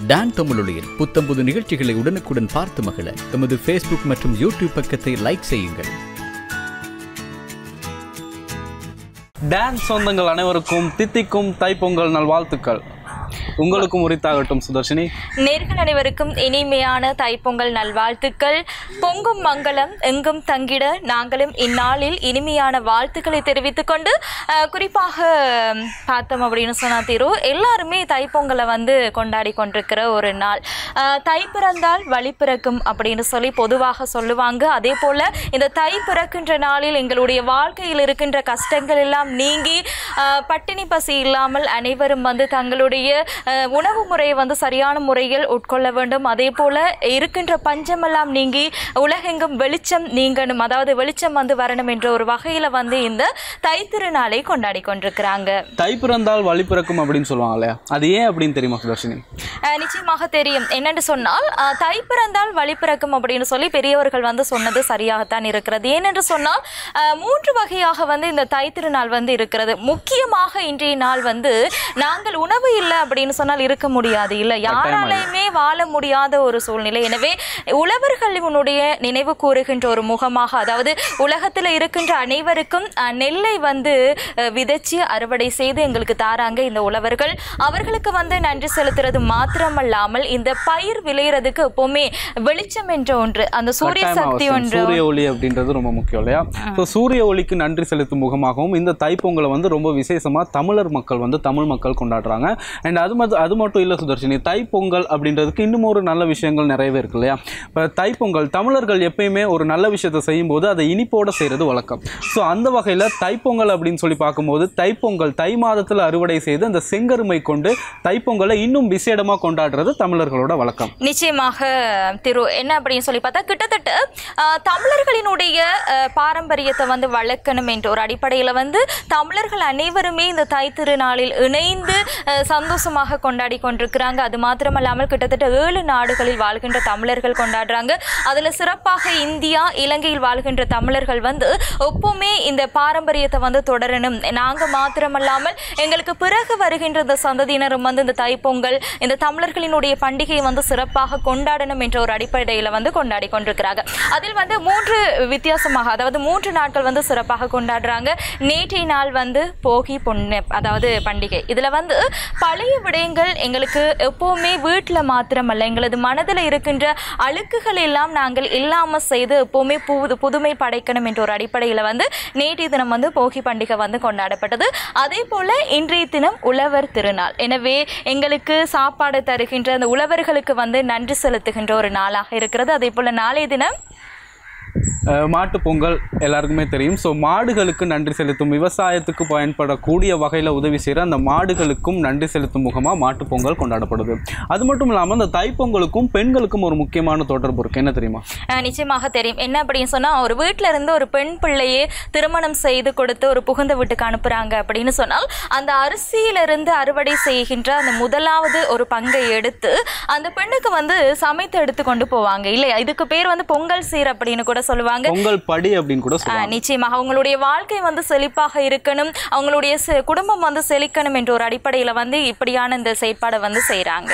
Don தமிழொலியில் புத்தம்புது நிகழ்ச்சிகளை உடனுக்குடன் பார்த்து மகிழ எமது ஃபேஸ்புக் மற்றும் யூடியூப் பக்கத்தை லைக் செய்யுங்கள் டான்ஸ் சொந்தங்கள் அனைவருக்கும் தித்திக்கும் தைப்பொங்கல் நல்வாழ்த்துக்கள் உங்களுக்கும் உரித்தாகட்டும் சுதர்ஷினி நேர்கள் அனைவருக்கும் இனிமையான தைப்பொங்கல் நல்வாழ்த்துக்கள் பொங்கும் மங்களம் எங்கும் தங்கிட நாங்களும் இந்நாளில் இனிமையான வாழ்த்துக்களை தெரிவித்துக் கொண்டு அஹ், குறிப்பாக ம், பார்த்தோம் அப்படின்னு சொன்னா தீரு எல்லாருமே தைப்பொங்கலை வந்து கொண்டாடி கொண்டிருக்கிற ஒரு நாள் அஹ், தை பிறந்தால் வழி பிறக்கும் அப்படின்னு சொல்லி பொதுவாக சொல்லுவாங்க அதே போல இந்த தை பிறக்கின்ற நாளில் எங்களுடைய வாழ்க்கையில் இருக்கின்ற கஷ்டங்கள் எல்லாம் நீங்கி அஹ், பட்டினி பசி இல்லாமல் அனைவரும் வந்து தங்களுடைய அஹ், உணவு முறையை வந்து சரியான முறையில் உட்கொள்ள வேண்டும் அதே போல இருக்கின்ற பஞ்சமெல்லாம் நீங்கி உலகெங்கும் வெளிச்சம் நீங்கணும் அதாவது வெளிச்சம் வந்து வரணும் என்ற ஒரு வகையில வந்து இந்த தைத்திருநாளை கொண்டாடி கொண்டிருக்கிறாங்க தை பிறந்தால் வழி பிறக்கும் அப்படின்னு சொல்லுவாங்க இல்லையா அது ஏன் அப்படின்னு தெரியுமா சுதர்ஷினி அஹ் நிச்சயமாக தெரியும் என்னென்று சொன்னால் அஹ், தை பிறந்தால் வழி பிறக்கும் அப்படின்னு சொல்லி பெரியவர்கள் வந்து சொன்னது சரியாகத்தான் இருக்கிறது ஏனென்று சொன்னால் அஹ், மூன்று வகையாக வந்து இந்த தை திருநாள் வந்து இருக்கிறது முக்கியமாக இன்றைய நாள் வந்து நாங்கள் உணவு இல்லை அப்படின்னு சொன்னால் இருக்க முடியாது இல்லை யாராலையுமே வாழ முடியாத ஒரு சூழ்நிலை எனவே உழவர்களுடைய நினைவு கூறுகின்ற ஒரு முகமாக அதாவது உலகத்தில் இருக்கின்ற அனைவருக்கும் அஹ், நெல்லை வந்து அஹ், விதைச்சு அறுவடை செய்து எங்களுக்கு தாராங்க இந்த உழவர்கள் அவர்களுக்கு வந்து நன்றி செலுத்துறது மாத்திரமல்லாமல் இந்த பயிர் விளையிறதுக்கு எப்பவுமே வெளிச்சம் என்ற ஒன்று அந்த சூரிய கட்டாயம் சக்தி அவசியம். ஒன்று சூரிய ஒளி அப்படின்றது ரொம்ப முக்கியம் இல்லையா ஸோ சூரிய ஒளிக்கு நன்றி செலுத்தும் முகமாகவும் இந்த தைப்பொங்கலை வந்து ரொம்ப விசேஷமா தமிழர் மக்கள் வந்து தமிழ் மக்கள் கொண்டாடுறாங்க அண்ட் அது மட்டும் அது மட்டும் இல்லை சுதர்ஷினி தைப்பொங்கல் அப்படின்றதுக்கு இன்னும் ஒரு நல்ல விஷயங்கள் நிறையவே இருக்கு இல்லையா இப்போ தைப்பொங்கல் தமிழர்கள் எப்பயுமே ஒரு நல்ல விஷயத்தை செய்யும்போது அதை இனிப்போட செய்கிறது வழக்கம் ஸோ அந்த வகையில் தைப்பொங்கல் அப்படின்னு சொல்லி பார்க்கும்போது தைப்பொங்கல் தை மாதத்தில் அறுவடை செய்து அந்த செங்கருமை கொண்டு தைப்பொங்கலை இன்னும் விசேடமாக கொண்டாடுறது தமிழர்களோட வழக்கம் நிச்சயமாக திரு என்ன அப்படின்னு சொல்லி பார்த்தா கிட்டத்தட்ட ஆஹ், தமிழர்களினுடைய ஆஹ், பாரம்பரியத்தை வந்து வளர்க்கணும் என்ற ஒரு அடிப்படையில் வந்து தமிழர்கள் அனைவருமே இந்த தை திருநாளில் இணைந்து ஆஹ், சந்தோஷமாக கொண்டாடி கொண்டிருக்கிறாங்க அது மாத்திரமல்லாமல் கிட்டத்தட்ட ஏழு நாடுகளில் வாழ்கின்ற தமிழர்கள் கொண்டாடுறாங்க அதில் சிறப்பாக இந்தியா இலங்கையில் வாழ்கின்ற தமிழர்கள் வந்து எப்பவுமே இந்த பாரம்பரியத்தை வந்து தொடரணும் நாங்கள் மாத்திரமல்லாமல் எங்களுக்கு பிறகு வருகின்ற இந்த சந்ததியினரும் வந்து இந்த தைப்பொங்கல் இந்த தமிழர்களினுடைய பண்டிகையை வந்து சிறப்பாக கொண்டாடணும் என்ற ஒரு அடிப்படையில் வந்து கொண்டாடி கொண்டிருக்கிறாங்க அதில் வந்து மூன்று வித்தியாசமாக அதாவது மூன்று நாட்கள் வந்து சிறப்பாக கொண்டாடுறாங்க நேற்றைய நாள் வந்து போகி பொண்ணு அதாவது பண்டிகை இதில் வந்து பழைய விடயங்கள் எங்களுக்கு எப்போவுமே வீட்டில் மாத்திரமல்ல எங்களது மனதில் இருக்கின்ற அழுக்குகள் எல்லாம் நாங்கள் இல்லாமல் செய்து எப்போவுமே புது புதுமை படைக்கணும் என்ற ஒரு அடிப்படையில் வந்து நேற்றைய தினம் வந்து போகி பண்டிகை வந்து கொண்டாடப்பட்டது அதே போல இன்றைய தினம் உழவர் திருநாள் எனவே எங்களுக்கு சாப்பாடு தருகின்ற அந்த உழவர்களுக்கு வந்து நன்றி செலுத்துகின்ற ஒரு நாளாக இருக்கிறது அதே போல நாளைய தினம் அஹ் மாட்டுப் பொங்கல் எல்லாருக்குமே தெரியும் ஸோ மாடுகளுக்கு நன்றி செலுத்தும் விவசாயத்துக்கு பயன்படக்கூடிய வகையில் உதவி செய்கிற அந்த மாடுகளுக்கும் நன்றி செலுத்தும் முகமாக மாட்டுப் பொங்கல் கொண்டாடப்படுது அது மட்டும் இல்லாமல் அந்த தைப்பொங்கலுக்கும் பெண்களுக்கும் ஒரு முக்கியமான தொடர்பு இருக்குது என்ன தெரியுமா அஹ் நிச்சயமாக தெரியும் என்ன அப்படின்னு சொன்னா ஒரு வீட்ல இருந்து ஒரு பெண் பிள்ளையே திருமணம் செய்து கொடுத்து ஒரு புகுந்த வீட்டுக்கு அனுப்புறாங்க அப்படின்னு சொன்னால் அந்த அரிசியிலிருந்து அறுவடை செய்கின்ற அந்த முதலாவது ஒரு பங்கை எடுத்து அந்த பெண்ணுக்கு வந்து சமைத்து எடுத்து கொண்டு போவாங்க இல்லையா இதுக்கு பேர் வந்து பொங்கல் சீர் அப்படின்னு கூட சொல்லுவாங்க பொங்கல் படி அப்படின்னு கூட ஆ, சொல்லுவாங்க நிச்சயமாக அவங்களுடைய வாழ்க்கை வந்து செழிப்பாக இருக்கணும் அவங்களுடைய செ- குடும்பம் வந்து செழிக்கணும் என்ற ஒரு அடிப்படையில வந்து இப்படியான இந்த செயற்பாடை வந்து செய்றாங்க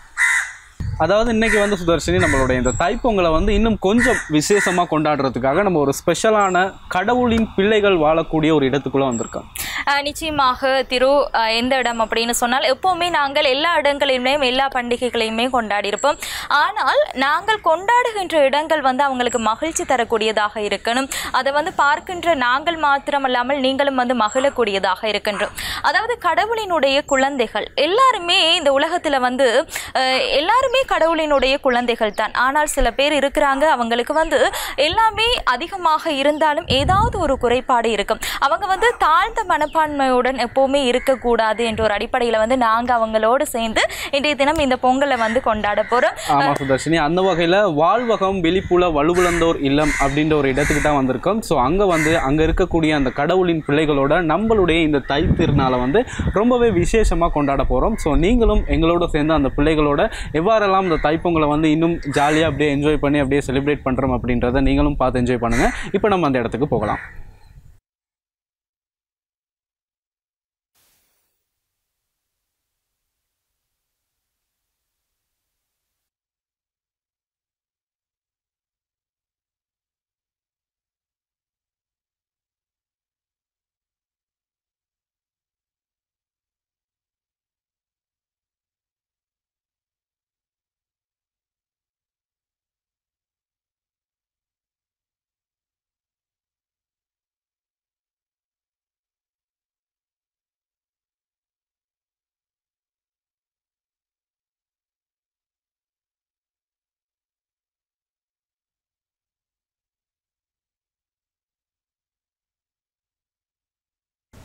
அதாவது இன்னைக்கு வந்து சுதர்ஷினி நம்மளுடைய இந்த தைப்பொங்கலை வந்து இன்னும் கொஞ்சம் விசேஷமாக கொண்டாடுறதுக்காக நம்ம ஒரு ஸ்பெஷலான கடவுளின் பிள்ளைகள் வாழக்கூடிய ஒரு இடத்துக்குள்ளே வந்திருக்கோம் ஆஹ் நிச்சயமாக திரு ஆஹ் எந்த இடம் அப்படின்னு சொன்னால் எப்போவுமே நாங்கள் எல்லா இடங்களிலுமே எல்லா பண்டிகைகளையுமே கொண்டாடி இருப்போம் ஆனால் நாங்கள் கொண்டாடுகின்ற இடங்கள் வந்து அவங்களுக்கு மகிழ்ச்சி தரக்கூடியதாக இருக்கணும் அதை வந்து பார்க்கின்ற நாங்கள் மாத்திரமல்லாமல் நீங்களும் வந்து மகிழக்கூடியதாக இருக்கின்றோம் அதாவது கடவுளினுடைய குழந்தைகள் எல்லாருமே இந்த உலகத்தில் வந்து ஆஹ் எல்லாருமே கடவுளினுடைய குழந்தைகள் தான் ஆனால் சில பேர் இருக்கிறாங்க அவங்களுக்கு வந்து எல்லாமே அதிகமாக இருந்தாலும் ஏதாவது ஒரு குறைபாடு இருக்கும் அவங்க வந்து தாழ்ந்த மனப்பான்மையுடன் எப்போவுமே இருக்கக்கூடாது என்ற ஒரு அடிப்படையில் வந்து நாங்கள் அவங்களோடு சேர்ந்து இன்றைய தினம் இந்த பொங்கலை வந்து கொண்டாட போகிறோம் ஆமா சுதர்ஷினி அந்த வகையில் வாழ்வகம் வெளிப்புல வலுவிழந்தோர் இல்லம் அப்படின்ற ஒரு இடத்துக்கு தான் வந்திருக்கோம் ஸோ அங்கே வந்து அங்கே இருக்கக்கூடிய அந்த கடவுளின் பிள்ளைகளோட நம்மளுடைய இந்த தை திருநாளை வந்து ரொம்பவே விசேஷமாக கொண்டாட போகிறோம் ஸோ நீங்களும் எங்களோட சேர்ந்து அந்த பிள்ளைகளோட எவ்வாறெல்லாம் இந்த தைப்பொங்கலை வந்து இன்னும் ஜாலியாக அப்படியே என்ஜாய் பண்ணி அப்படியே செலிப்ரேட் பண்ணுறோம் அப்படின்றத நீங்களும் பார்த்து என்ஜாய் பண்ணுங்கள் இப்போ நம்ம அந்த இடத்துக்கு போகலாம்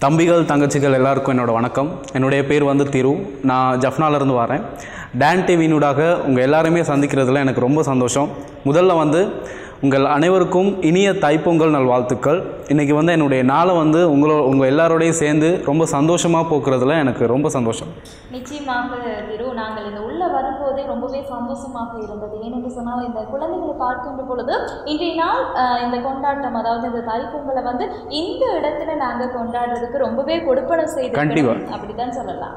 தம்பிகள் தங்கச்சிகள் எல்லாருக்கும் என்னோட வணக்கம் என்னுடைய பேர் வந்து திரு நான் ஜஃப்னாலேருந்து வரேன் டான் டிவியினூடாக உங்கள் எல்லாருமே சந்திக்கிறதுல எனக்கு ரொம்ப சந்தோஷம் முதல்ல வந்து உங்கள் அனைவருக்கும் இனிய தைப்பொங்கல் நல்வாழ்த்துக்கள் இன்றைக்கி வந்து என்னுடைய நாளை வந்து உங்களோ உங்கள் எல்லாரோடையும் சேர்ந்து ரொம்ப சந்தோஷமாக போக்குறதுல எனக்கு ரொம்ப சந்தோஷம் நிச்சயமாக திரு நாங்கள் இந்த உள்ள வரும்போதே ரொம்பவே சந்தோஷமாக இருந்தது ஏனென்று சொன்னால் இந்த குழந்தைகளை பார்க்கின்ற பொழுது இன்றைய நாள் அஹ், இந்த கொண்டாட்டம் அதாவது இந்த தைப்பொங்கலை வந்து இந்த இடத்துல நாங்கள் கொண்டாடுறதுக்கு ரொம்பவே கொடுப்பனம் செய்து கண்டிப்பா. அப்படிதான் சொல்லலாம்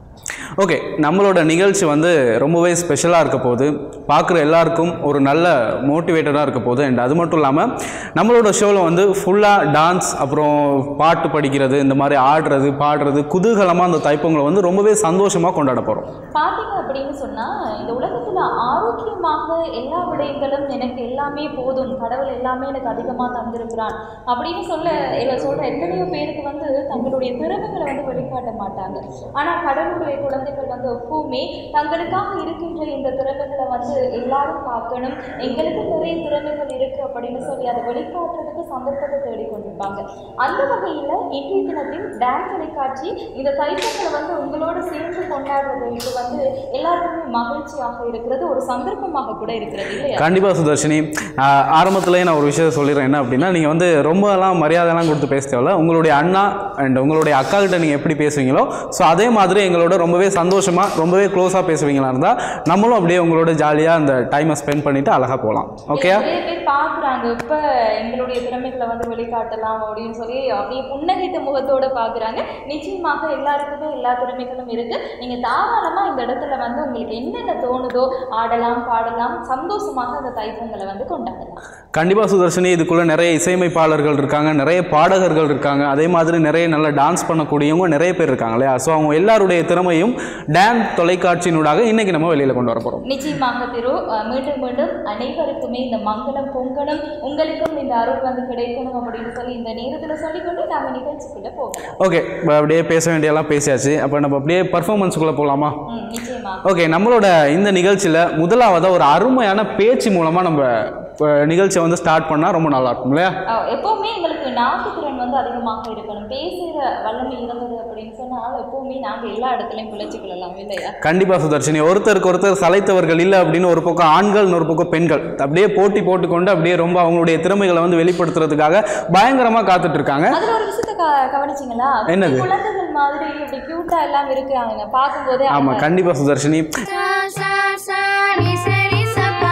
ஓகே நம்மளோட நிகழ்ச்சி வந்து ரொம்பவே ஸ்பெஷலாக இருக்க போகுது பார்க்குற எல்லாருக்கும் ஒரு நல்ல மோட்டிவேட்டடாக இருக்க போகுது அண்ட் அது மட்டும் இல்லாமல் நம்மளோட ஷோவில் வந்து ஃபுல்லாக டான்ஸ் அப்புறம் பாட்டு படிக்கிறது இந்த மாதிரி ஆடுறது பாடுறது குதூகலமாக அந்த தைப்பொங்கலை வந்து ரொம்பவே சந்தோஷமாக கொண்டாட போகிறோம் பார்த்தீங்க அப்படின்னு சொன்னா இந்த உலகத்துல ஆரோக்கியமாக எல்லா விடயங்களும் எனக்கு எல்லாமே போதும் கடவுள் எல்லாமே எனக்கு அதிகமா தந்திருக்கிறான் அப்படின்னு சொல்ல இல்ல சொல்ற எத்தனையோ பேருக்கு வந்து தங்களுடைய திறமைகளை வந்து வெளிக்காட்ட மாட்டாங்க ஆனா கடவுளுடைய குழந்தைகள் வந்து எப்பவுமே தங்களுக்காக இருக்கின்ற இந்த திறமைகளை வந்து எல்லாரும் பார்க்கணும் எங்களுக்கு நிறைய திறமைகள் இருக்கு அப்படின்னு சொல்லி அதை வெளிக்காட்டுறதுக்கு சந்தர்ப்பத்தை தேடிக்கொண்டிருப்பாங்க அந்த வகையில இன்றைய தினத்தில் டான்ஸ் தொலைக்காட்சி இந்த தைப்பொங்கலை வந்து உங்களோட சேர்ந்து கொண்டாடுறது இது வந்து எல்லாருக்குமே மகிழ்ச்சியாக இருக்கிறது ஒரு சந்தர்ப்பமாக கூட இருக்கிறது இல்லையா கண்டிப்பாக சுதர்ஷினி ஆரம்பத்திலேயே நான் ஒரு விஷயத்தை சொல்லிடுறேன் என்ன அப்படின்னா நீங்கள் வந்து ரொம்பலாம் மரியாதைலாம் கொடுத்து பேச தேவையில்ல உங்களுடைய அண்ணா அண்ட் உங்களுடைய அக்கா கிட்ட நீங்கள் எப்படி பேசுவீங்களோ ஸோ அதே மாதிரி எங்களோட ரொம்பவே சந்தோஷமாக ரொம்பவே க்ளோஸாக பேசுவீங்களா இருந்தால் நம்மளும் அப்படியே உங்களோட ஜாலியாக அந்த டைமை ஸ்பெண்ட் பண்ணிவிட்டு அழகாக போகலாம் ஓகே நிறைய பேர் பார்க்குறாங்க இப்ப எங்களுடைய திறமைகளை வந்து வெளிக்காட்டலாம் அப்படின்னு சொல்லி அப்படியே புன்னகைத்த முகத்தோட பார்க்குறாங்க நிச்சயமாக எல்லாருக்குமே எல்லா திறமைகளும் இருக்கு நீங்க தாராளமா இந்த இடத்துல வந்து உங்களுக்கு என்னென்ன தோணுதோ ஆடலாம் பாடலாம் சந்தோஷமாக அந்த தைப்பொங்கலை வந்து கொண்டாடலாம் கண்டிப்பாக சுதர்ஷினி இதுக்குள்ளே நிறைய இசையமைப்பாளர்கள் இருக்காங்க நிறைய பாடகர்கள் இருக்காங்க அதே மாதிரி நிறைய நல்ல டான்ஸ் பண்ணக்கூடியவங்க நிறைய பேர் இருக்காங்க இல்லையா ஸோ அவங்க எல்லாருடைய திறமையும் டான் தொலைக்காட்சியினூடாக இன்னைக்கு நம்ம வெளியில் கொண்டு வர போகிறோம் நிச்சயமாக திரு அஹ், மீண்டும் மீண்டும் அனைவருக்குமே இந்த மங்களம் பொங்கலும் உங்களுக்கும் இந்த அருள் வந்து கிடைக்கணும் அப்படின்னு சொல்லி இந்த நேரத்துல சொல்லிக்கொண்டு நாம நிகழ்ச்சிக்குள்ள போகலாம் ஓகே அப்படியே பேச வேண்டியெல்லாம் பேசியாச்சு அப்போ நம்ம அப்படியே பர்ஃபார்மன்ஸுக்குள்ளே போகலாமா ம், நிச்சயமா ஓகே நம்மளோட இந்த நிகழ்ச்சியில் முதலாவதாக ஒரு அருமையான பேச்சு மூலமாக நம்ம அஹ், நிகழ்ச்சியை வந்து ஸ்டார்ட் பண்ணால் ரொம்ப நல்லா இருக்கும் இல்லையா அஹ், எப்பவுமே எங்களுக்கு நாக்கு திறன் வந்து அதிகமாக இருக்கணும் பேசுகிற வல்லமை இருந்தது அப்படின்னு சொன்னால் எப்பவுமே நாங்க எல்லா இடத்துலையும் பிழைச்சிக்கொள்ளலாம் இல்லையா கண்டிப்பாக சுதர்ஷினி ஒருத்தருக்கு ஒருத்தர் சளைத்தவர்கள் இல்லை அப்படின்னு ஒரு பக்கம் ஆண்கள் இன்னொரு பக்கம் பெண்கள் அப்படியே போட்டி போட்டுக்கொண்டு அப்படியே ரொம்ப அவங்களுடைய திறமைகளை வந்து வெளிப்படுத்துறதுக்காக பயங்கரமாக காத்துட்டு இருக்காங்க அதுல ஒரு விஷயத்த க- கவனிச்சீங்களா என்னது? குழந்தைகள் மாதிரி இப்படி கியூட்டா எல்லாம் இருக்கிறாங்க பார்க்கும்போதே ஆமாம் கண்டிப்பாக Sudharshini sa sa sa ni sa ni sa pa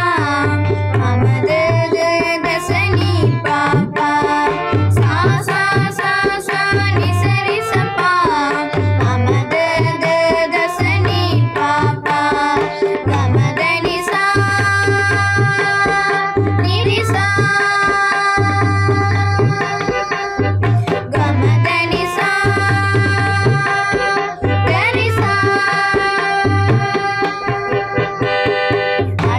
ama de de de sa ni pa pa sa sa sa sa ni sa ni sa pa ama de de de sa ni pa pa ga ma de ni sa ni ni sa ga ma de ni sa de ni sa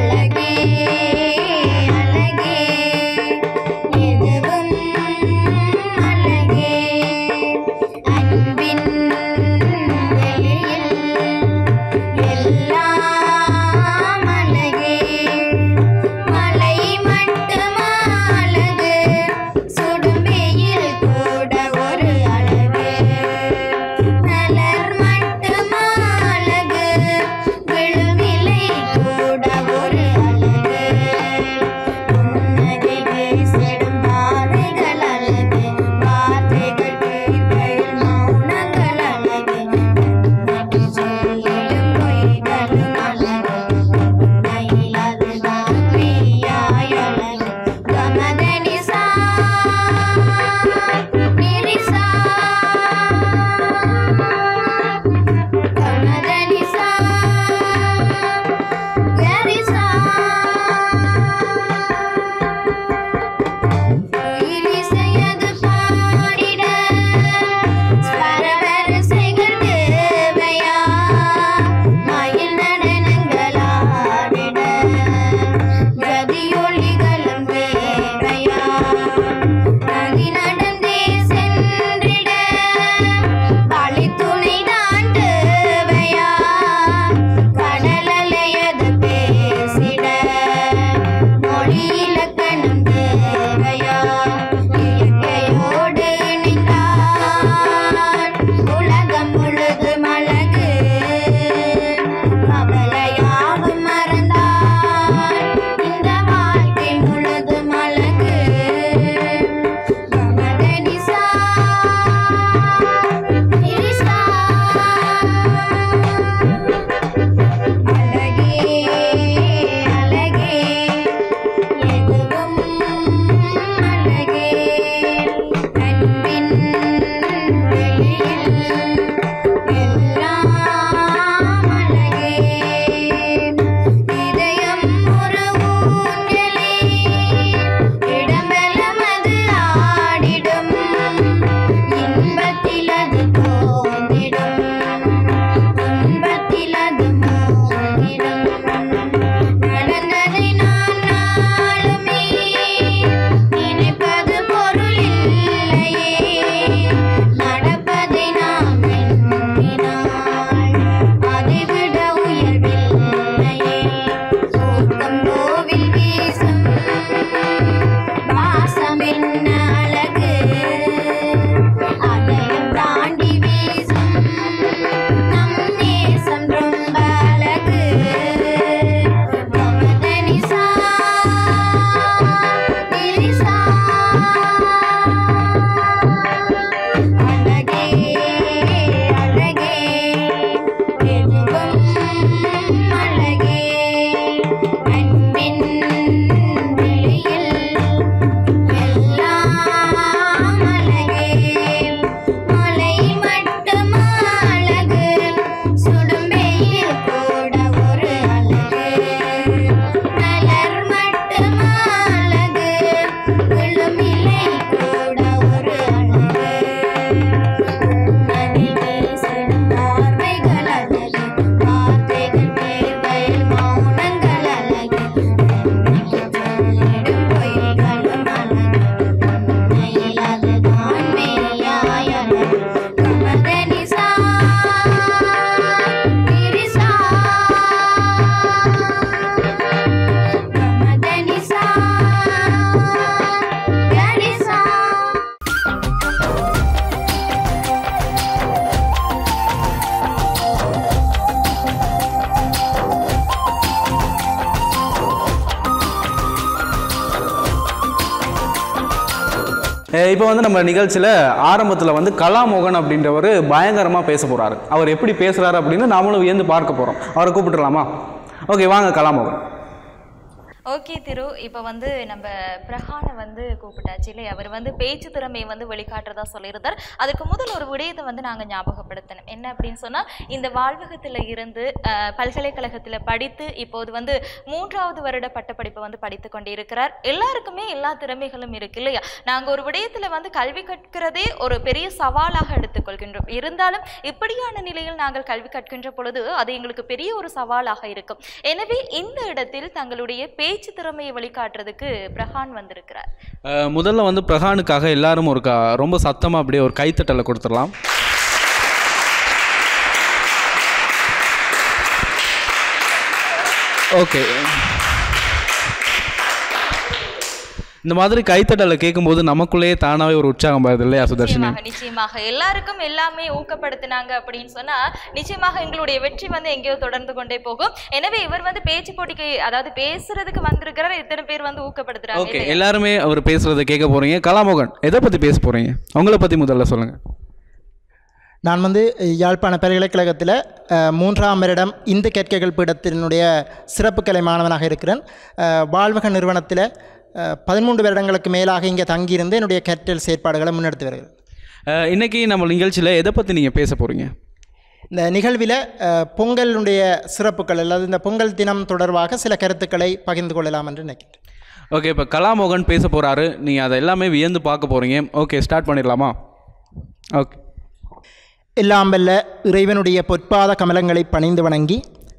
இப்போ வந்து நம்ம நிகழ்ச்சியில் ஆரம்பத்தில் வந்து கலாமோகன் அப்படின்றவர் பயங்கரமாக பேச போகிறாரு அவர் எப்படி பேசுகிறாரு அப்படின்னு நாமளும் வியந்து பார்க்க போகிறோம் அவரை கூப்பிட்டுலாமா ஓகே வாங்க கலாமோகன் ஓகே திரு இப்போ வந்து நம்ம பிரகானை வந்து கூப்பிட்டாச்சு இல்லையா அவர் வந்து பேச்சு திறமையை வந்து வெளிக்காட்டுறதா சொல்லியிருந்தார் அதுக்கு முதல் ஒரு விடயத்தை வந்து நாங்கள் ஞாபகப்படுத்தணும் என்ன அப்படின்னு சொன்னால் இந்த வாழ்வகத்தில் இருந்து அஹ், பல்கலைக்கழகத்தில் படித்து இப்போது வந்து மூன்றாவது வருட பட்டப்படிப்பை வந்து படித்து கொண்டு இருக்கிறார் எல்லாருக்குமே எல்லா திறமைகளும் இருக்கு இல்லையா நாங்கள் ஒரு விடயத்தில் வந்து கல்வி கற்கிறதே ஒரு பெரிய சவாலாக எடுத்துக்கொள்கின்றோம் இருந்தாலும் இப்படியான நிலையில் நாங்கள் கல்வி கற்கின்ற பொழுது அது எங்களுக்கு பெரிய ஒரு சவாலாக இருக்கும் எனவே இந்த இடத்தில் தங்களுடைய பேச்சு திறமையை வெளிக்காட்டுறதுக்கு பிரகான் வந்திருக்கிறார் அஹ், முதல்ல வந்து பிரகானுக்காக எல்லாரும் ஒரு க- ரொம்ப சத்தமாக அப்படியே ஒரு கைத்தட்டலை கொடுத்துடலாம் ஓகே இந்த மாதிரி கைத்தட்டலை கேட்கும்போது நமக்குள்ளேயே தானாகவே ஒரு உற்சாகம் வருது இல்லையா சுதர்ஷினி நிச்சயமாக நிச்சயமாக எல்லாருக்கும் எல்லாமே ஊக்கப்படுத்தினாங்க அப்படின்னு சொன்னா நிச்சயமாக எங்களுடைய வெற்றி வந்து எங்கேயோ தொடர்ந்து கொண்டே போகும் எனவே இவர் வந்து பேச்சு போட்டிக்கு அதாவது பேசுறதுக்கு வந்திருக்கிறார் இத்தனை பேர் வந்து ஊக்கப்படுத்துறாங்க ஓகே இல்லையா? எல்லாருமே அவர் பேசுறதை கேட்க போறீங்க கலாமோகன் எதை பற்றி பேச போறீங்க உங்களை பற்றி முதல்ல சொல்லுங்க நான் வந்து யாழ்ப்பாண பல்கலைக்கழகத்தில் அஹ், மூன்றாம் வருடம் இந்து கேட்கைகள் பீடத்தினுடைய சிறப்பு கலை மாணவனாக இருக்கிறேன் அஹ், வாழ்வக நிறுவனத்தில் அஹ், பதிமூன்று வருடங்களுக்கு மேலாக இங்கே தங்கியிருந்து என்னுடைய கற்றல் செயற்பாடுகளை முன்னெடுத்து வருகிறேன் அஹ், இன்னைக்கு நம்ம நிகழ்ச்சியில் எதை பற்றி நீங்கள் பேச போறீங்க இந்த நிகழ்வில் அஹ், பொங்கலுடைய சிறப்புகள் அல்லது இந்த பொங்கல் தினம் தொடர்பாக சில கருத்துக்களை பகிர்ந்து கொள்ளலாம் என்று நினைக்கிறேன் ஓகே இப்போ கலாமோகன் பேச போறாரு நீங்கள் அதை எல்லாமே வியந்து பார்க்க போறீங்க ஓகே ஸ்டார்ட் பண்ணிடலாமா ஓகே எல்லாம் வல்ல இறைவனுடைய பொற்பாத கமலங்களை பணிந்து வணங்கி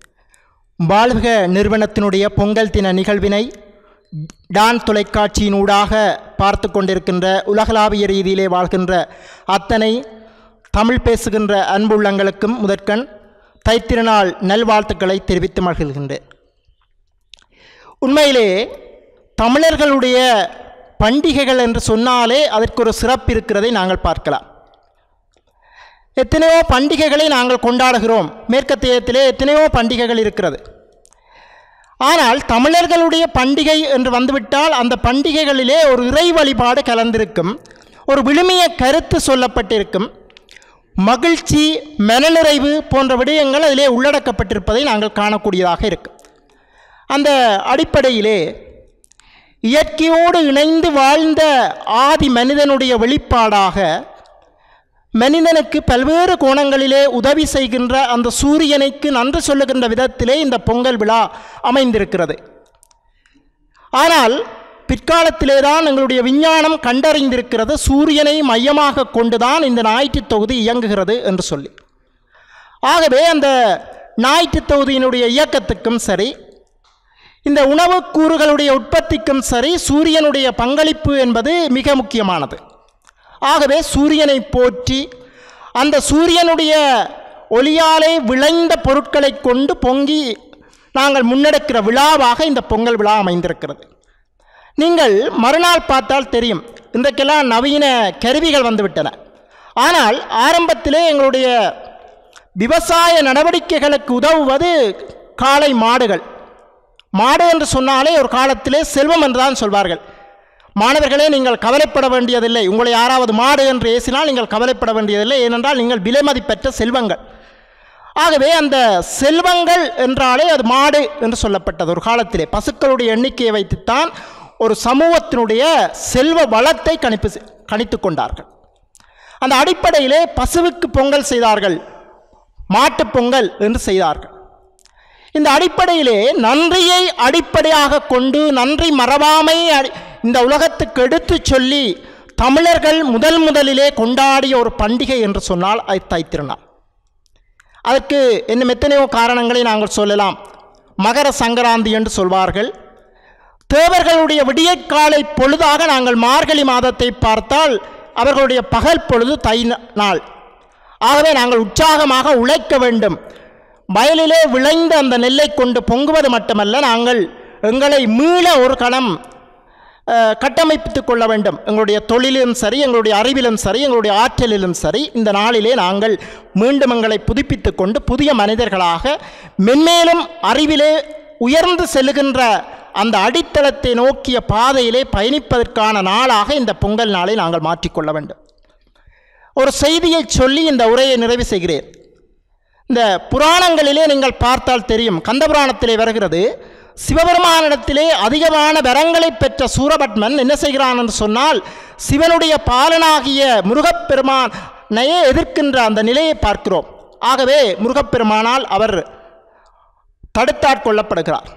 வாழ்க நிறுவனத்தினுடைய பொங்கல் தின நிகழ்வினை டான் தொலைக்காட்சியினூடாக பார்த்து கொண்டிருக்கின்ற உலகளாவிய ரீதியிலே வாழ்கின்ற அத்தனை தமிழ் பேசுகின்ற அன்புள்ளங்களுக்கும் முதற்கண் தைத்திருநாள் நல்வாழ்த்துக்களை தெரிவித்து மகிழ்கின்றேன் உண்மையிலே தமிழர்களுடைய பண்டிகைகள் என்று சொன்னாலே அதற்கு ஒரு சிறப்பு இருக்கிறதை நாங்கள் பார்க்கலாம் எத்தனையோ பண்டிகைகளை நாங்கள் கொண்டாடுகிறோம் மேற்கத்தியத்திலே எத்தனையோ பண்டிகைகள் இருக்கிறது ஆனால் தமிழர்களுடைய பண்டிகை என்று வந்துவிட்டால் அந்த பண்டிகைகளிலே ஒரு இறை வழிபாடு கலந்திருக்கும் ஒரு விழுமிய கருத்து சொல்லப்பட்டிருக்கும் மகிழ்ச்சி மனநிறைவு போன்ற விடயங்கள் அதிலே உள்ளடக்கப்பட்டிருப்பதை நாங்கள் காணக்கூடியதாக இருக்கும் அந்த அடிப்படையிலே இயற்கையோடு இணைந்து வாழ்ந்த ஆதி மனிதனுடைய வெளிப்பாடாக மனிதனுக்கு பல்வேறு கோணங்களிலே உதவி செய்கின்ற அந்த சூரியனுக்கு நன்றி சொல்லுகின்ற விதத்திலே இந்த பொங்கல் விழா அமைந்திருக்கிறது ஆனால் பிற்காலத்திலே தான் எங்களுடைய விஞ்ஞானம் கண்டறிந்திருக்கிறது சூரியனை மையமாக கொண்டுதான் இந்த ஞாயிற்று தொகுதி இயங்குகிறது என்று சொல்லி ஆகவே அந்த ஞாயிற்று தொகுதியினுடைய இயக்கத்துக்கும் சரி இந்த உணவுக் கூறுகளுடைய உற்பத்திக்கும் சரி சூரியனுடைய பங்களிப்பு என்பது மிக முக்கியமானது ஆகவே சூரியனை போற்றி அந்த சூரியனுடைய ஒளியாலே விளைந்த பொருட்களை கொண்டு பொங்கி நாங்கள் முன்னெடுக்கிற விழாவாக இந்த பொங்கல் விழா அமைந்திருக்கிறது நீங்கள் மறுநாள் பார்த்தால் தெரியும் இன்றைக்கெல்லாம் நவீன கருவிகள் வந்துவிட்டன ஆனால் ஆரம்பத்திலே எங்களுடைய விவசாய நடவடிக்கைகளுக்கு உதவுவது காளை மாடுகள் மாடு என்று சொன்னாலே ஒரு காலத்திலே செல்வம் என்றுதான் சொல்வார்கள் மாணவர்களே நீங்கள் கவலைப்பட வேண்டியதில்லை உங்களை யாராவது மாடு என்று ஏசினால் நீங்கள் கவலைப்பட வேண்டியதில்லை ஏனென்றால் நீங்கள் விலைமதிப்பற்ற செல்வங்கள் ஆகவே அந்த செல்வங்கள் என்றாலே அது மாடு என்று சொல்லப்பட்டது ஒரு காலத்திலே பசுக்களுடைய எண்ணிக்கையை வைத்துத்தான் ஒரு சமூகத்தினுடைய செல்வ வளத்தை கணிப்பு செ- கணித்து கொண்டார்கள் அந்த அடிப்படையிலே பசுவுக்கு பொங்கல் செய்தார்கள் மாட்டுப் பொங்கல் என்று செய்தார்கள் இந்த அடிப்படையிலே நன்றியை அடிப்படையாக கொண்டு நன்றி மறவாமை அடி- இந்த உலகத்துக்கு எடுத்துச் சொல்லி தமிழர்கள் முதல் முதலிலே கொண்டாடிய ஒரு பண்டிகை என்று சொன்னால் அது தைத்திருநாள் அதற்கு இன்னும் எத்தனையோ காரணங்களை நாங்கள் சொல்லலாம் மகர சங்கராந்தி என்று சொல்வார்கள் தேவர்களுடைய விடியற்காலை பொழுதாக நாங்கள் மார்கழி மாதத்தை பார்த்தால் அவர்களுடைய பகல் பொழுது தை ந- நாள் ஆகவே நாங்கள் உற்சாகமாக உழைக்க வேண்டும் வயலிலே விளைந்த அந்த நெல்லை கொண்டு பொங்குவது மட்டுமல்ல நாங்கள் எங்களை மீள ஒரு கணம் அஹ், கட்டமைத்துக் கொள்ள வேண்டும் எங்களுடைய தொழிலும் சரி எங்களுடைய அறிவிலும் சரி எங்களுடைய ஆற்றலிலும் சரி இந்த நாளிலே நாங்கள் மீண்டும் எங்களை புதுப்பித்துக் கொண்டு புதிய மனிதர்களாக மென்மேலும் அறிவிலே உயர்ந்து செல்லுகின்ற அந்த அடித்தளத்தை நோக்கிய பாதையிலே பயணிப்பதற்கான நாளாக இந்த பொங்கல் நாளை நாங்கள் மாற்றிக்கொள்ள வேண்டும் ஒரு செய்தியை சொல்லி இந்த உரையை நிறைவு செய்கிறேன் இந்த புராணங்களிலே நீங்கள் பார்த்தால் தெரியும் கந்தபுராணத்திலே வருகிறது சிவபெருமானிடத்திலே அதிகமான வரங்களை பெற்ற சூரபத்மன் என்ன செய்கிறான் என்று சொன்னால் சிவனுடைய பாலனாகிய முருகப்பெருமானையே எதிர்க்கின்ற அந்த நிலையை பார்க்கிறோம் ஆகவே முருகப்பெருமானால் அவர் தடுத்தாட்கொள்ளப்படுகிறார்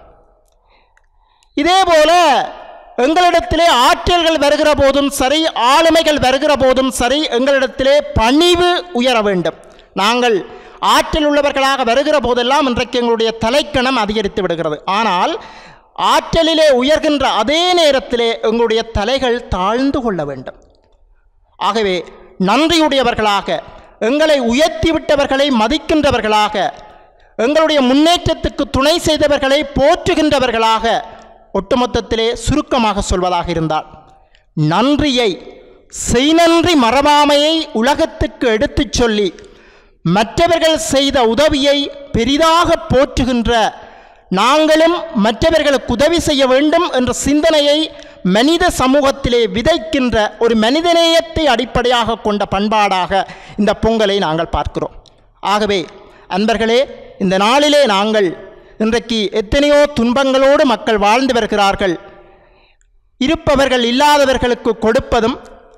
இதேபோல எங்களிடத்திலே ஆற்றல்கள் வருகிற போதும் சரி ஆளுமைகள் வருகிற போதும் சரி எங்களிடத்திலே பணிவு உயர வேண்டும் நாங்கள் ஆற்றல் உள்ளவர்களாக வருகிற போதெல்லாம் இன்றைக்கு எங்களுடைய தலைக்கணம் அதிகரித்து விடுகிறது ஆனால் ஆற்றலிலே உயர்கின்ற அதே நேரத்திலே எங்களுடைய தலைகள் தாழ்ந்து கொள்ள வேண்டும் ஆகவே நன்றியுடையவர்களாக எங்களை உயர்த்திவிட்டவர்களை மதிக்கின்றவர்களாக எங்களுடைய முன்னேற்றத்துக்கு துணை செய்தவர்களை போற்றுகின்றவர்களாக ஒட்டுமொத்தத்திலே சுருக்கமாக சொல்வதாக இருந்தால் நன்றியை செய்நன்றி மறவாமையை உலகத்துக்கு எடுத்துச் சொல்லி மற்றவர்கள் செய்த உதவியை பெரிதாக போற்றுகின்ற நாங்களும் மற்றவர்களுக்கு உதவி செய்ய வேண்டும் என்ற சிந்தனையை மனித சமூகத்திலே விதைக்கின்ற ஒரு மனிதநேயத்தை அடிப்படையாக கொண்ட பண்பாடாக இந்த பொங்கலை நாங்கள் பார்க்கிறோம் ஆகவே அன்பர்களே இந்த நாளிலே நாங்கள் இன்றைக்கு எத்தனையோ துன்பங்களோடு மக்கள் வாழ்ந்து வருகிறார்கள் இருப்பவர்கள் இல்லாதவர்களுக்கு கொடுப்பதும்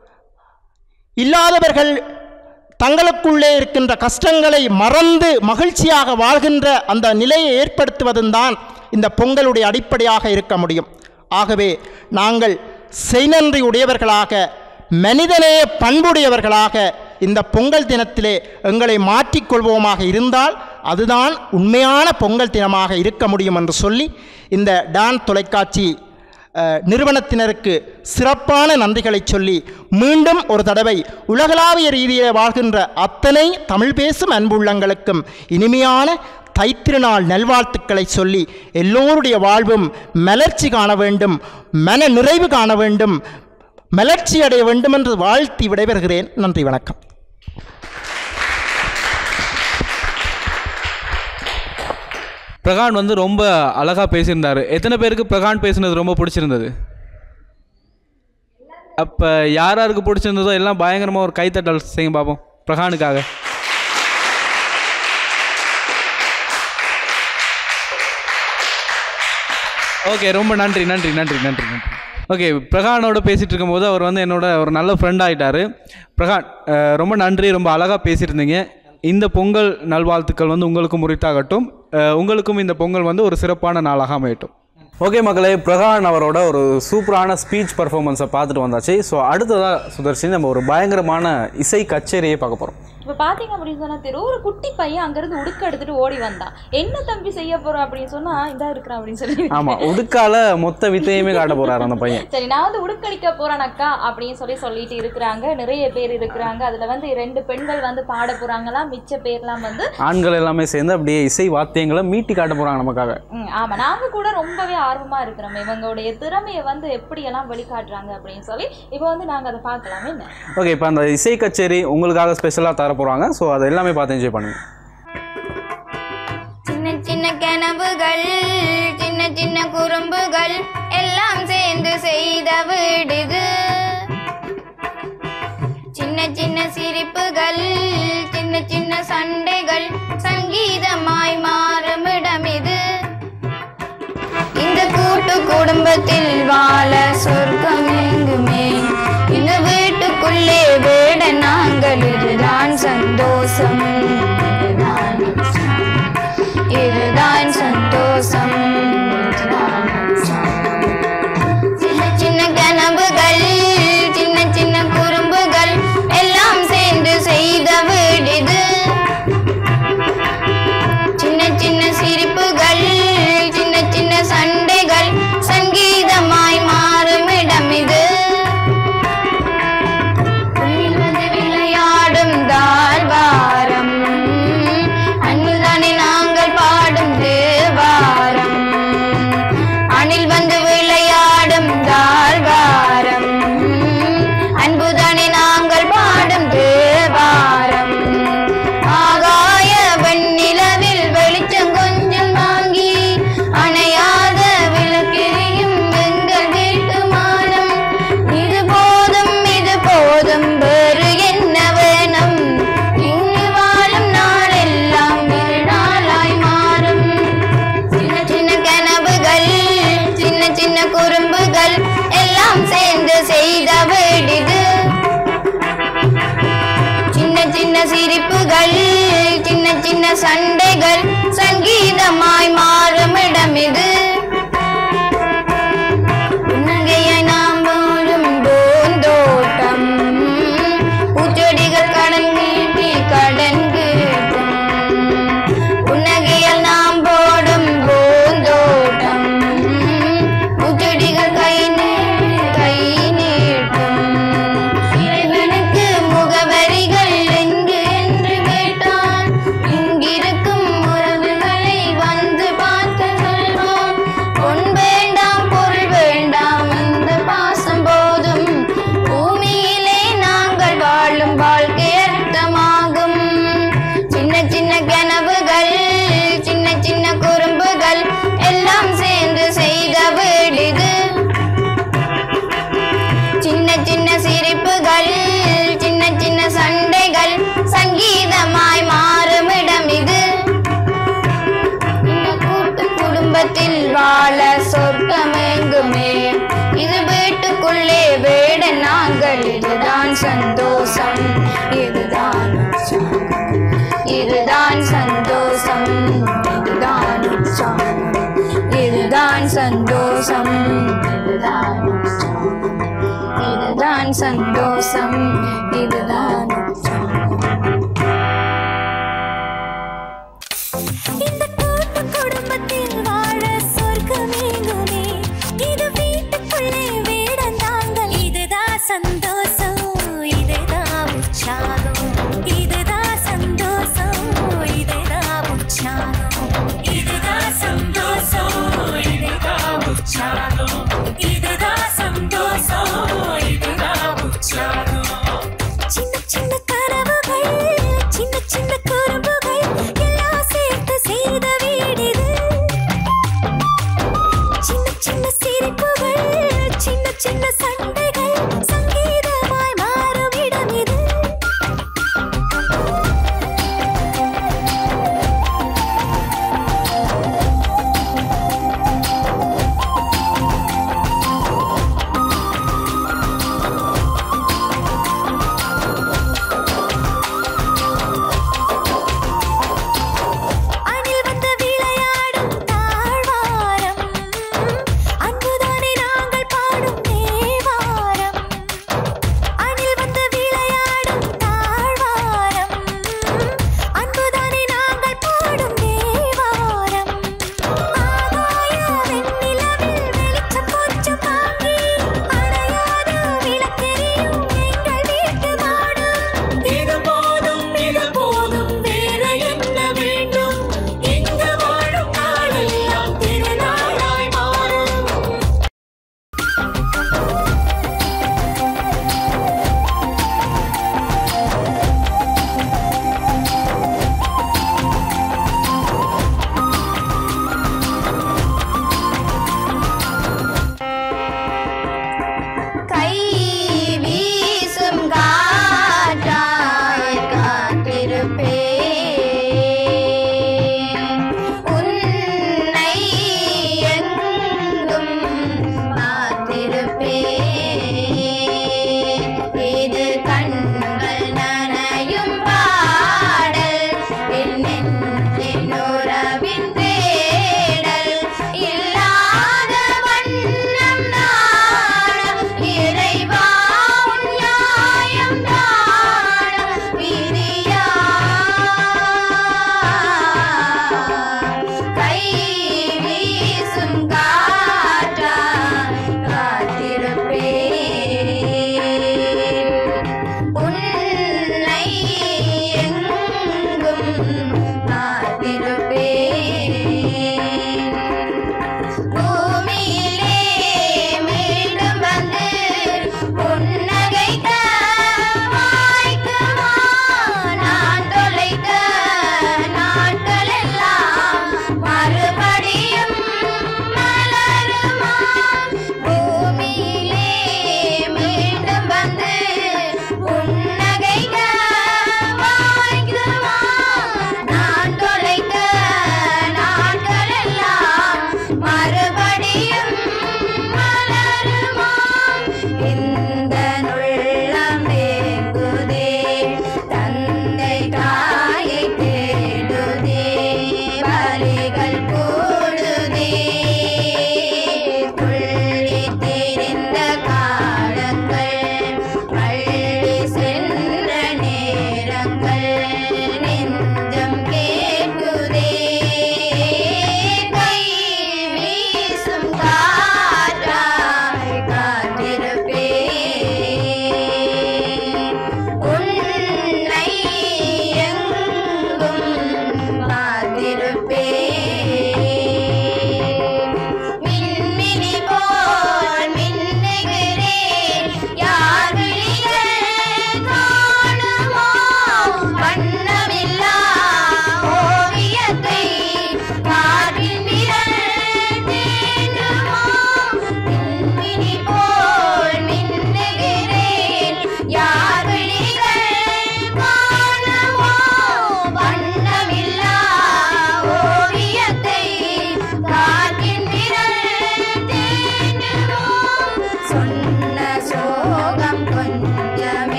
இல்லாதவர்கள் தங்களுக்குள்ளே இருக்கின்ற கஷ்டங்களை மறந்து மகிழ்ச்சியாக வாழ்கின்ற அந்த நிலையை ஏற்படுத்துவதும் தான் இந்த பொங்கலுடைய அடிப்படையாக இருக்க முடியும் ஆகவே நாங்கள் செய்நன்றி உடையவர்களாக மனிதநேய பண்புடையவர்களாக இந்த பொங்கல் தினத்திலே எங்களை மாற்றிக்கொள்வோமாக இருந்தால் அதுதான் உண்மையான பொங்கல் தினமாக இருக்க முடியும் என்று சொல்லி இந்த டான் தொலைக்காட்சி அஹ், நிறுவனத்தினருக்கு சிறப்பான நன்றிகளை சொல்லி மீண்டும் ஒரு தடவை உலகளாவிய ரீதியிலே வாழ்கின்ற அத்தனை தமிழ் பேசும் அன்புள்ளங்களுக்கும் இனிமையான தைத்திருநாள் நல்வாழ்த்துக்களை சொல்லி எல்லோருடைய வாழ்வும் மலர்ச்சி காண வேண்டும் மன நிறைவு காண வேண்டும் மலர்ச்சி அடைய வேண்டும் என்று வாழ்த்தி விடைபெறுகிறேன் நன்றி வணக்கம் பிரகான் வந்து ரொம்ப அழகா பேசியிருந்தாரு எத்தனை பேருக்கு பிரகான் பேசுனது ரொம்ப பிடிச்சிருந்தது அப்ப யார் யாருக்கு பிடிச்சிருந்ததோ எல்லாம் பயங்கரமா ஒரு கைத்தட்டல் செய்யுங்க பார்ப்போம் பிரகானுக்காக ஓகே ரொம்ப நன்றி நன்றி நன்றி நன்றி நன்றி ஓகே பிரகானோட பேசிட்டு இருக்கும்போது அவர் வந்து என்னோட ஒரு நல்ல ஃப்ரெண்ட் ஆயிட்டாரு பிரகான் அஹ், ரொம்ப நன்றி ரொம்ப அழகாக பேசியிருந்தீங்க இந்த பொங்கல் நல்வாழ்த்துக்கள் வந்து உங்களுக்கும் முறித்தாகட்டும் அஹ், உங்களுக்கும் இந்த பொங்கல் வந்து ஒரு சிறப்பான நாளாக அமையட்டும் ஓகே மக்களே பிரகான் அவரோட ஒரு சூப்பரான ஸ்பீச் பர்ஃபார்மன்ஸை பார்த்துட்டு வந்தாச்சு ஸோ அடுத்ததாக சுதர்ஷினி நம்ம ஒரு பயங்கரமான இசை கச்சேரியை பார்க்க போகிறோம் இப்போ பார்த்தீங்க அப்படின்னு சொன்னா திரு ஒரு குட்டி பையன் அங்கேருந்து உடுக்க எடுத்துட்டு ஓடி வந்தான் என்ன தம்பி செய்ய போற அப்படின்னு சொன்னா இதா இருக்கிறான் அப்படின்னு சொல்லி ஆமாம் உடுக்கால மொத்த வித்தையுமே காட்ட போகிறார் அந்த பையன் சரி நான் வந்து உடுக்கடிக்க போறேன் அக்கா அப்படின்னு சொல்லி சொல்லிட்டு இருக்கிறாங்க நிறைய பேர் இருக்கிறாங்க அதுல வந்து ரெண்டு பெண்கள் வந்து பாட போறாங்களாம் மிச்ச பேர்லாம் வந்து ஆண்கள் எல்லாமே சேர்ந்து அப்படியே இசை வாத்தியங்களை மீட்டி காட்ட போகிறாங்க நமக்காக ம், ஆமா நாங்க கூட ரொம்பவே ஆர்வமா இருக்கிறோம் இவங்களுடைய திறமையை வந்து எப்படியெல்லாம் வெளிக்காட்டுறாங்க அப்படின்னு சொல்லி இப்போ வந்து நாங்க அதை பார்க்கலாமே என்ன ஓகே இப்போ அந்த இசை கச்சேரி உங்களுக்காக ஸ்பெஷலாக தர போகிறாங்க ஸோ அதை எல்லாமே பார்த்து என்ஜாய் பண்ணுங்க சின்ன சின்ன கனவுகள் சின்ன சின்ன குறும்புகள் எல்லாம் சேர்ந்து செய்த வீடுது சின்ன சின்ன சிரிப்புகள் சின்ன சின்ன சண்டைகள் சங்கீதமாய் மாறும் இடம் இது இந்த கூட்டு குடும்பத்தில் வாழ சொர்க்கம் எங்குமே இந்த வீட்டுக்குள்ளே வேட நாங்கள் இதுதான் சந்தோஷம் இதுதான் இதுதான் சந்தோஷம் சின்ன சின்ன கனவுகள் சின்ன சின்ன குறும்புகள் எல்லாம் சேர்ந்து செய்த வீடிது சின்ன சின்ன சிரிப்புகள் சின்ன சின்ன சண்டைகள் சங்கீதமாய் மாறும் இடம் இது புல்லில் வந்து விளையாடும் தாழ்வாரம் அன்னில்தானே நாங்கள் பாடும் தேவாரம் சிரிப்புகள் சின்ன சின்ன சண்டைகள் சங்கீதமாய் மாறும் இடம் இது புன்னகையை நாம் போடும் பூந்தோட்டம் பூச்செடிகள் கடன் நீட்டி கடன் கேட்டும் புன்னகையில் நாம் போடும் பூந்தோட்டம் பூச்செடிகள் கை நீட்டி கை நீட்டும் இறைவனுக்கு முகவரிகள் எங்கு என்று கேட்டான் இங்கிருக்கும் உறவுகளை வந்து பார்க்க சொல்வோம் பொன் வேண்டாம் பொருள் வேண்டாம் இந்த பாசம் போதும் பூமியிலே நாங்கள் வாழும் வாழ்க்கை அர்த்தமாகும் சின்ன சின்ன கனவுகள் சின்ன சின்ன குறும்புகள் எல்லாம் சேர்ந்து செய்த வீடிது சின்ன சின்ன சிரிப்புகள் சின்ன சின்ன சண்டைகள் சங்கீதமாய் மாறும் இடம் இது இந்த கூட்டு குடும்பத்தில் வாழ சொர்க்கம் எங்குமே இது வீட்டுக்குள்ளே வேட நாங்கள் இதுதான் சந்தோஷம் இதுதான் உற்சாகம். இதுதான் சந்தோஷம் இதுதான் உற்சாகம். இதுதான் சந்தோஷம் இதுதான் உற்சாகம். இதுதான் சந்தோஷம் இதுதான் உற்சாகம். இந்த கூட்டு குடும்பத்தில் வாழ சொர்க்கமேங்குமே இது வீட்டுக்குள்ளே வேடந்தாங்கள் இதுதான் சந்தோஷம் இதுதான் உற்சாகம் இதுதான் சந்தோஷம் இதுதான் உற்சாகம் இதுதான் சந்தோஷம் இதுதான் உற்சாகம் இதுதான் சந்தோஷம் இதுதான் உற்சாகம் சின்ன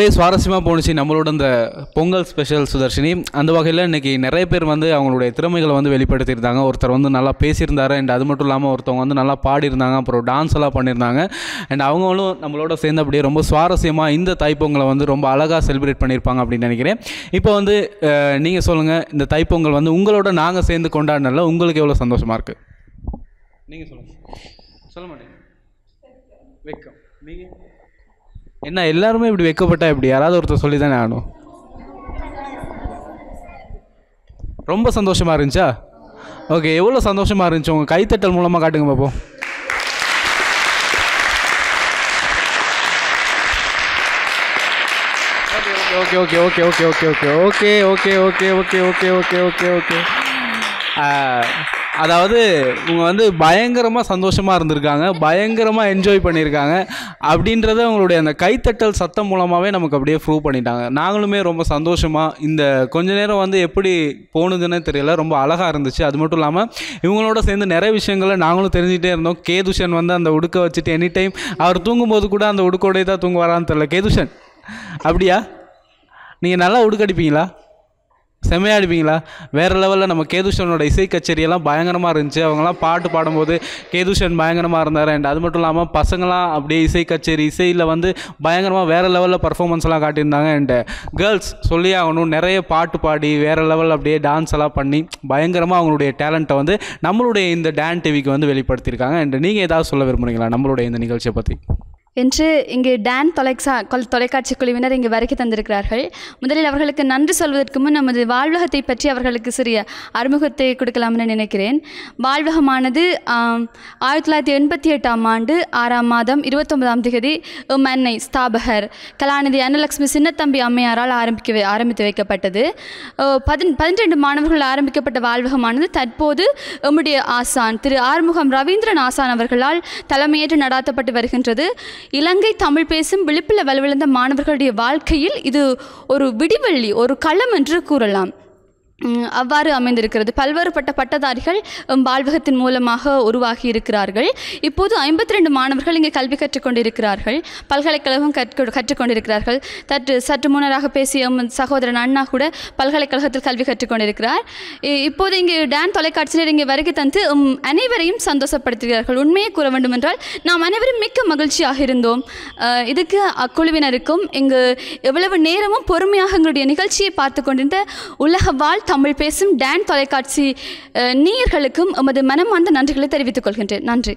ரொம்பவே சுவாரஸ்யமாக போணுச்சு நம்மளோட இந்த பொங்கல் ஸ்பெஷல் சுதர்ஷினி அந்த வகையில் இன்னைக்கு நிறைய பேர் வந்து அவங்களுடைய திறமைகளை வந்து வெளிப்படுத்தியிருந்தாங்க ஒருத்தர் வந்து நல்லா பேசியிருந்தாரு அண்ட் அது மட்டும் இல்லாமல் ஒருத்தவங்க வந்து நல்லா பாடியிருந்தாங்க அப்புறம் டான்ஸ் எல்லாம் பண்ணியிருந்தாங்க அண்ட் அவங்களும் நம்மளோட சேர்ந்து அப்படியே ரொம்ப சுவாரஸ்யமாக இந்த தைப்பொங்கலை வந்து ரொம்ப அழகாக செலிப்ரேட் பண்ணியிருப்பாங்க அப்படின்னு நினைக்கிறேன் இப்போ வந்து நீங்கள் சொல்லுங்கள் இந்த தைப்பொங்கல் வந்து உங்களோட நாங்கள் சேர்ந்து கொண்டாடினால உங்களுக்கு எவ்வளோ சந்தோஷமாக இருக்குது நீங்கள் சொல்லுங்கள் சொல்ல மாட்டீங்க வெக்கம் நீங்கள் என்ன எல்லாருமே இப்படி வைக்கப்பட்டா இப்படி யாராவது ஒருத்தர் சொல்லி தானே ஆகணும் ரொம்ப சந்தோஷமா இருந்துச்சா ஓகே எவ்வளோ சந்தோஷமா இருந்துச்சு உங்கள் கைத்தட்டல் மூலமாக காட்டுங்க பார்ப்போம் okay okay okay okay okay okay okay okay okay okay okay okay okay okay அதாவது இவங்க வந்து பயங்கரமாக சந்தோஷமாக இருந்திருக்காங்க பயங்கரமாக என்ஜாய் பண்ணியிருக்காங்க அப்படின்றத அவங்களுடைய அந்த கைத்தட்டல் சத்தம் மூலமாகவே நமக்கு அப்படியே ப்ரூவ் பண்ணிட்டாங்க நாங்களுமே ரொம்ப சந்தோஷமாக இந்த கொஞ்ச நேரம் வந்து எப்படி போணுதுன்னு தெரியல ரொம்ப அழகாக இருந்துச்சு அது மட்டும் இல்லாமல் இவங்களோட சேர்ந்து நிறைய விஷயங்களை நாங்களும் தெரிஞ்சுக்கிட்டே இருந்தோம் கேதுஷன் வந்து அந்த உடுக்க வச்சுட்டு எனி டைம் அவர் தூங்கும்போது கூட அந்த உடுக்கோடே தான் தூங்க வரான்னு தெரியல கேதுஷன் அப்படியா நீங்கள் நல்லா உடுக்கடிப்பீங்களா செம்மையாக அடிப்பீங்களா வேறு லெவலில் நம்ம கேதுஷனோட இசை கச்சேரியெல்லாம் பயங்கரமாக இருந்துச்சு அவங்கெல்லாம் பாட்டு பாடும்போது கேதுஷன் பயங்கரமாக இருந்தார் அண்ட் அது மட்டும் இல்லாமல் பசங்களாம் அப்படியே இசை கச்சேரி இசையில் வந்து பயங்கரமாக வேறு லெவலில் பர்ஃபார்மன்ஸ்லாம் காட்டியிருந்தாங்க அண்ட் கேர்ள்ஸ் சொல்லி ஆகணும் நிறைய பாட்டு பாடி வேறு லெவலில் அப்படியே டான்ஸ் எல்லாம் பண்ணி பயங்கரமாக அவங்களுடைய டேலண்ட்டை வந்து நம்மளுடைய இந்த டான் டிவிக்கு வந்து வெளிப்படுத்தியிருக்காங்க அண்ட் நீங்கள் ஏதாவது சொல்ல விரும்புறீங்களா நம்மளுடைய இந்த நிகழ்ச்சியை பற்றி என்று இங்கு டான் தொலைக்சா கொல் தொலைக்காட்சி குழுவினர் இங்கு வருகை தந்திருக்கிறார்கள் முதலில் அவர்களுக்கு நன்றி சொல்வதற்கு முன் நமது வாழ்வகத்தை பற்றி அவர்களுக்கு சிறிய அறிமுகத்தை கொடுக்கலாம்னு நினைக்கிறேன் வாழ்வகமானது ஆம், ஆயிரத்தி தொள்ளாயிரத்தி எண்பத்தி எட்டாம் ஆண்டு ஆறாம் மாதம் இருபத்தொன்பதாம் தேதி எம் அன்னை ஸ்தாபகர் கலாநிதி அன்னலட்சுமி சின்னத்தம்பி அம்மையாரால் ஆரம்பிக்க ஆரம்பித்து வைக்கப்பட்டது அஹ், பதின் பதினெண்டு மாணவர்கள் ஆரம்பிக்கப்பட்ட வாழ்வகமானது தற்போது எம்முடைய ஆசான் திரு ஆறுமுகம் ரவீந்திரன் ஆசான் அவர்களால் தலைமையேற்று நடாத்தப்பட்டு வருகின்றது இலங்கை தமிழ் பேசும் விழிப்புல வலுவிழந்த மாணவர்களுடைய வாழ்க்கையில் இது ஒரு விடிவெள்ளி ஒரு களம் என்று கூறலாம் உம், அவ்வாறு அமைந்திருக்கிறது பல்வேறுபட்ட பட்டதாரிகள் உம், வாழ்வகத்தின் மூலமாக உருவாகி இருக்கிறார்கள் இப்போது ஐம்பத்தி ரெண்டு மாணவர்கள் இங்கே கல்வி கற்றுக்கொண்டிருக்கிறார்கள் பல்கலைக்கழகம் கற்று கற்றுக்கொண்டிருக்கிறார்கள் தற்று சற்று முன்னராக பேசிய உம் சகோதரன் அண்ணா கூட பல்கலைக்கழகத்தில் கல்வி கற்றுக்கொண்டிருக்கிறார் இ- இப்போது இங்கு டான் தொலைக்காட்சியினர் இங்கே வருகை தந்து உம், அனைவரையும் சந்தோஷப்படுத்துகிறார்கள் உண்மையை கூற வேண்டுமென்றால் நாம் அனைவரும் மிக்க மகிழ்ச்சியாக இருந்தோம் அஹ், இதுக்கு அக்குழுவினருக்கும் இங்கு எவ்வளவு நேரமும் பொறுமையாக எங்களுடைய நிகழ்ச்சியை பார்த்து கொண்டிருந்த உலக வாழ் தமிழ் பேசும் டான் தொலைக்காட்சி அஹ், நேயர்களுக்கும் எமது மனமார்ந்த நன்றிகளை தெரிவித்துக் கொள்கின்றேன் நன்றி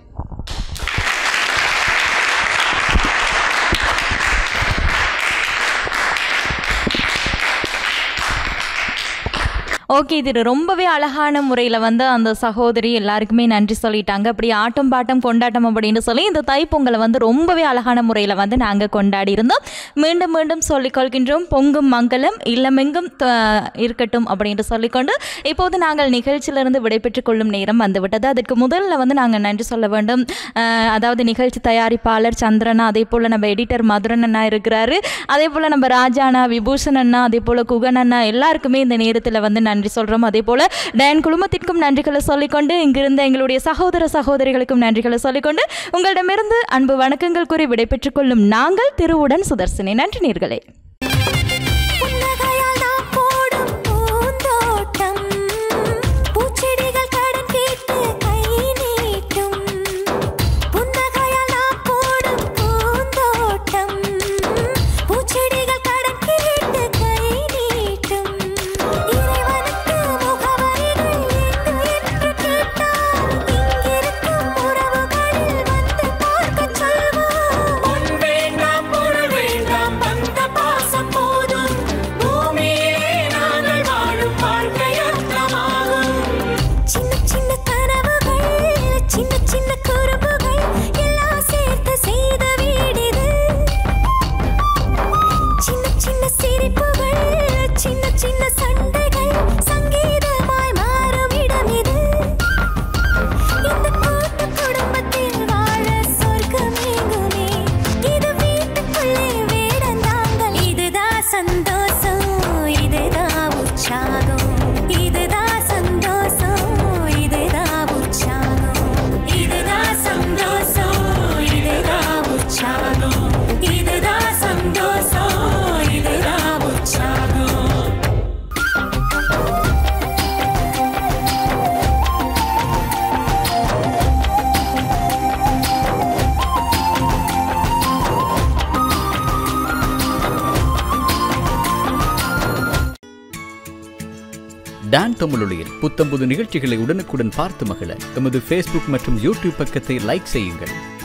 ஓகே இது ரொம்பவே அழகான முறையில் வந்து அந்த சகோதரி எல்லாருக்குமே நன்றி சொல்லிட்டாங்க அப்படி ஆட்டம் பாட்டம் கொண்டாட்டம் அப்படின்னு சொல்லி இந்த தைப்பொங்கலை வந்து ரொம்பவே அழகான முறையில் வந்து நாங்கள் கொண்டாடி இருந்தோம் மீண்டும் மீண்டும் சொல்லிக் கொள்கின்றோம் பொங்கும் மங்களம் இல்லமெங்கும் த- இருக்கட்டும் அப்படின்னு சொல்லிக்கொண்டு இப்போது நாங்கள் நிகழ்ச்சியிலிருந்து விடைபெற்றுக் கொள்ளும் நேரம் வந்துவிட்டது அதற்கு முதல்ல வந்து நாங்கள் நன்றி சொல்ல வேண்டும் அஹ், அதாவது நிகழ்ச்சி தயாரிப்பாளர் சந்திரனா அதே போல் நம்ம எடிட்டர் மதுரன் அண்ணா இருக்கிறாரு அதே போல் நம்ம ராஜாண்ணா விபூஷன் அண்ணா அதே போல் குகன் அண்ணா எல்லாருக்குமே இந்த நேரத்தில் வந்து நன்றி சொல்கிறோம் அதே போல் டேன் குழுமத்திற்கும் நன்றிகளை சொல்லிக்கொண்டு இங்கிருந்த எங்களுடைய சகோதர சகோதரிகளுக்கும் நன்றிகளை சொல்லிக்கொண்டு உங்களிடமிருந்து அன்பு வணக்கங்கள் கூறி விடைபெற்றுக் கொள்ளும் நாங்கள் திருவுடன் சுதர்சினி நன்றி நேர்களே புன்னகையால் நாம் போடும் பூந்தோட்டம் பூச்செடிகள் கடன் கேட்டு கை நீட்டும் புன்னகையால் நாம் போடும் பூந்தோட்டம் பூச்செடிகள் கடன் கேட்டு கை நீட்டும் இறைவனுக்கு முகவரிகள் எங்கு என்று கேட்டால் இங்கிருக்கும் உறவுகளில் வந்து பார்க்கச் சொல்வோம் பொன் வேண்டாம் பொருள் வேண்டாம் வந்த பாசம் போதும் பூமியே நாங்கள் வாழும் வாழ்க்கை அர்த்தமாகும் சின்ன சின்ன கனவுகள் சின்ன சின்ன குறும்புகள் எல்லாம் சேர்த்து செய்த வீடிது சின்ன சின்ன சிரிப்புகள் சின்ன சின்ன சண்டைகள் சங்கீதமாய் மாறும் இடம் இது இந்த கூட்டு குடும்பத்தில் வாழ சொர்க்கமேங்குமே இது வீட்டுக்குள்ளே வேடந்தாங்கள் இதுதான் சந்தோஷம் இதுதான் உற்சாகம் இதுதான் சந்தோஷம் இதுதான் உற்சாகம் இதுதான் சந்தோஷம் இதுதான் உற்சாகம் இதுதான் சந்தோஷம் டான் தமிழொலியில் புத்தம்புது நிகழ்ச்சிகளை உடனுக்குடன் பார்த்து மகிழ எமது ஃபேஸ்புக் மற்றும் யூடியூப் பக்கத்தை லைக் செய்யுங்கள்